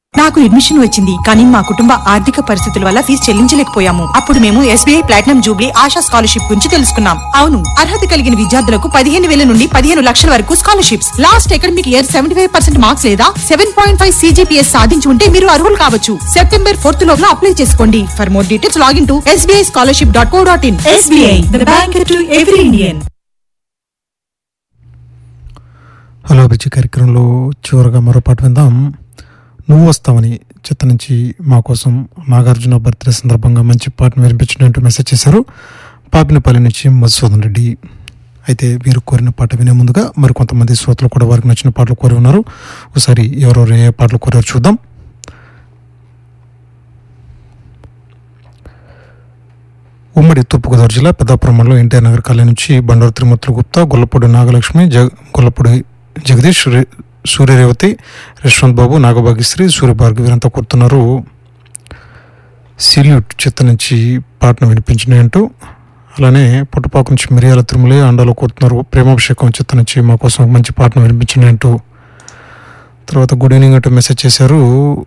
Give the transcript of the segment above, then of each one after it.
నాకు అడ్మిషన్ వచ్చింది కానీ మా కుటుంబ ఆర్థిక పరిస్థితుల వల్ల ఫీజు చెల్లించలేకపోయాము అప్పుడు మేము SBI platinum jubilee Asha scholarship గురించి తెలుసుకున్నాం అవును అర్హత కలిగిన విద్యార్థులకు పదిహేను వేల నుండి పదిహేను లక్షల వరకు scholarships last academic year seventy five percent marks లేదా సెవెన్ పాయింట్ ఫైవ్ సీజీపీఎస్ సాధించి ఉంటే మీరు అర్హులు కావచ్చు సెప్టెంబర్ ఫోర్త్ లోపల అప్లై చేసుకోండి for more details login to SBI scholarship dot co dot in SBI the bank to every Indian hello అభిరుచి కార్యక్రమంలో చివరగా మరో పాట విందాం నువ్వు వస్తావని చిత్త నుంచి మా కోసం నాగార్జున బర్త్డే సందర్భంగా మంచి పాటను వినిపించినట్టు మెసేజ్ చేశారు పాపినపల్లి నుంచి మధుసూదన్ రెడ్డి అయితే వీరు కోరిన పాట వినే ముందుగా మరి కొంతమంది శ్రోతలు కూడా వారికి నచ్చిన పాటలు కోరి ఉన్నారు ఒకసారి ఎవరెవరు ఏ పాటలు కోరారు చూద్దాం ఉమ్మడి తూర్పుగోదావరి జిల్లా పెద్దాపురం మండలం ఎన్టీఆర్ నగర్ కాలనీ నుంచి బండారు తిరుమతులు గుప్తా గొల్లపూడి నాగలక్ష్మి జగ గొల్లపూడి జగదీష్ రే- సూర్యరేవతి యశ్వంత్ బాబు నాగభాగ్యశ్రీ సూర్యభార్గవి వీరంతా కోరుతున్నారు సిల్యూట్ చిత్త నుంచి పాటను వినిపించినాయి అంటూ అలానే పుట్టపాకు నుంచి మిరియాల తిరుమలే అండాలో కోరుతున్నారు ప్రేమాభిషేకం చిత్త నుంచి మా కోసం ఒక మంచి పాటను వినిపించినాయి అంటూ తర్వాత గుడ్ ఈవినింగ్ అంటూ మెసేజ్ చేశారు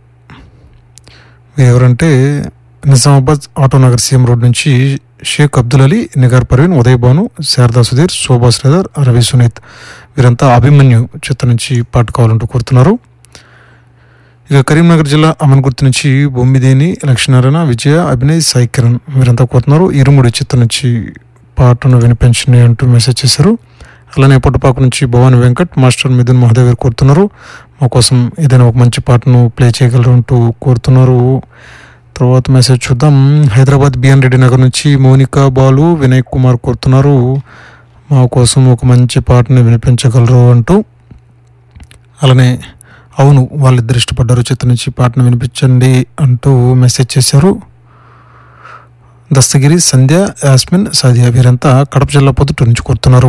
వీరు ఎవరంటే నిజామాబాద్ ఆటోనగర్ సీఎం రోడ్ నుంచి షేక్ అబ్దుల్ అలీ నిగార్ పర్వీన్ ఉదయ్ భాను శారదా సుధీర్ శోభా శ్రీధర్ రవి సునీత్ వీరంతా అభిమన్యు చిత్త నుంచి పాట కావాలంటూ కోరుతున్నారు ఇక కరీంనగర్ జిల్లా అమన్గుర్తి నుంచి బొమ్మిదేని లక్ష్మీనారాయణ విజయ అభినయ్ సాయి కిరణ్ వీరంతా కోరుతున్నారు ఇరుముడి చిత్త నుంచి పాటను వినిపించండి అంటూ మెసేజ్ చేశారు అలానే పుట్టపాకు నుంచి భవాని వెంకట్ మాస్టర్ మిథున్ మహాదేవ్ గారు కోరుతున్నారు మా కోసం ఏదైనా ఒక మంచి పాటను ప్లే చేయగలరు అంటూ కోరుతున్నారు తర్వాత మెసేజ్ చూద్దాం హైదరాబాద్ బిఎన్ రెడ్డి నగర్ నుంచి మౌనిక బాలు వినయ్ కుమార్ కోరుతున్నారు మా కోసం ఒక మంచి పాటను వినిపించగలరు అంటూ అలానే అవును వాళ్ళిద్దరు ఇష్టపడ్డారు చిత్త నుంచి పాటను వినిపించండి అంటూ మెసేజ్ చేశారు దస్తగిరి సంధ్య యాస్మిన్ సాదియా వీరంతా కడప జిల్లా పొద్దుట నుంచి కోరుతున్నారు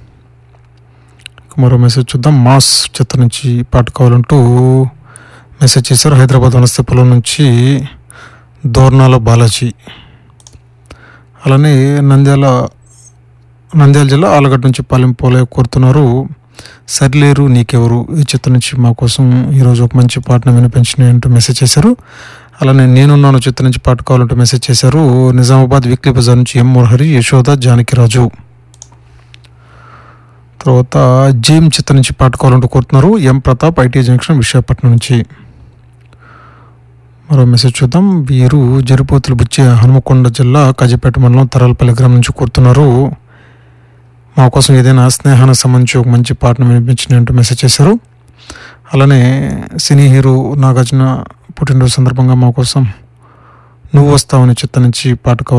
ఇక మరో మెసేజ్ చూద్దాం మాస్ చిత్త నుంచి పాట కావాలంటూ మెసేజ్ చేశారు హైదరాబాద్ వనస్థపల్లం నుంచి దోర్నాల బాలాజీ అలానే నంద్యాల నంద్యాల జిల్లా ఆలగడ్డ నుంచి పాలెం పోలే కోరుతున్నారు సరిలేరు నీకెవరు ఈ చిత్రం నుంచి మా కోసం ఈరోజు ఒక మంచి పాటను వినిపించిన అంటూ మెసేజ్ చేశారు అలానే నేనున్నాను చిత్రం నుంచి పాట కావాలంటూ మెసేజ్ చేశారు నిజామాబాద్ వీక్లీ బజార్ నుంచి ఎం మురహరి యశోద జానకిరాజు తర్వాత జేమ్ చిత్రం నుంచి పాట కావాలంటూ కోరుతున్నారు M Pratap IT junction Visakhapatnam నుంచి మరో మెసేజ్ చూద్దాం వీరు జరిపోతులు బుచ్చి హనుమకొండ జిల్లా కాజీపేట మండలం తరాలపల్లి గ్రామం నుంచి కోరుతున్నారు మా కోసం ఏదైనా స్నేహానికి సంబంధించి ఒక మంచి పాటను వినిపించిన అంటూ మెసేజ్ చేశారు అలానే సినీ హీరో నాగార్జున పుట్టినరోజు సందర్భంగా మా కోసం నువ్వు వస్తావని చిత్త నుంచి పాట కావాలి